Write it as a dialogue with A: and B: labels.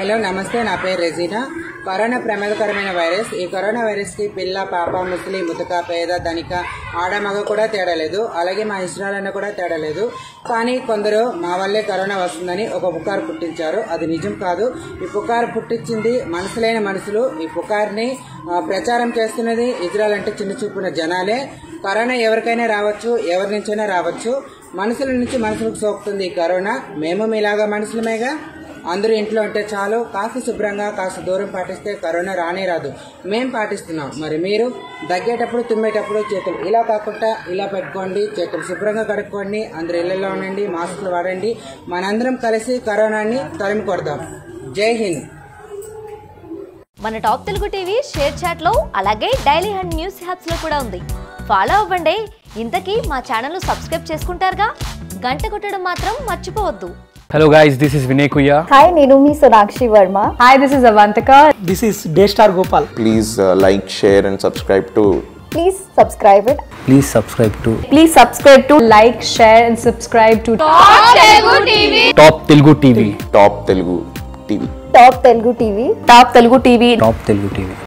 A: Hello నమస్తే నా పేరు రెజీనా కరోనా ప్రమాదకరమైన వైరస్ ఈ కరోనా వైరస్ కి పిల్ల పాప ముసలి ముతక పేద ధనిక ఆడ మగ కూడా తేడా లేదు అలాగే మా ఇష్టాలన్న కూడా తేడా లేదు కానీ కొందరు మా వల్లే కరోనా వస్తుందని ఒక పుకారు పుట్టించారు అది నిజం కాదు ఈ పుకారు పుట్టించింది మనసులైన మనుషులు ఈ పుకార్ని ఆ, ప్రచారం చేస్తున్నది ఇజ్రాయల్ అంటే చిన్న చూపున జనాలే కరోనా ఎవరికైనా రావచ్చు ఎవరి నుంచైనా రావచ్చు మనుషుల నుంచి మనుషులకు సోకుతుంది ఈ కరోనా మేము మీలాగా మనుషులమేగా అందరూ ఇంట్లో ఉంటే చాలు కాస్త శుభ్రంగా కాస్త దూరం పాటిస్తే కరోనా రానే రాదు మేం పాటిస్తున్నాం మరి మీరు దగ్గేటప్పుడు తుమ్మేటప్పుడు చేతులు ఇలా కాకుండా ఇలా పెట్టుకోండి చేతులు శుభ్రంగా కడుక్కోండి అందరూ ఇళ్లలో ఉండండి మాస్కులు వాడండి మనందరం కలిసి కరోనాని తరిమి కొడదాం జై హింద్
B: మన top Telugu TV ShareChat లో అలాగే డైలీ హండ్ న్యూస్ హ్యాప్స్ లో కూడా ఉంది ఫాలో అవ్వండి ఇంతకీ మా ఛానల్ సబ్స్క్రైబ్ చేసుకుంటారుగా గంట కొట్టడం మాత్రం మర్చిపోవద్దు
C: Hello guys, this is Vinay Kuya.
D: Hi, నేను మీ Sonakshi Varma
E: Hi, this is Avantika.
F: This is Daystar Gopal.
G: please uh, like, share, and subscribe to
D: please subscribe it
C: Please subscribe to
E: Please subscribe to like, share, and subscribe to
C: Top Telugu TV.
G: Top Telugu TV.
D: Top Telugu TV
E: Top Telugu TV.
C: Top Telugu TV.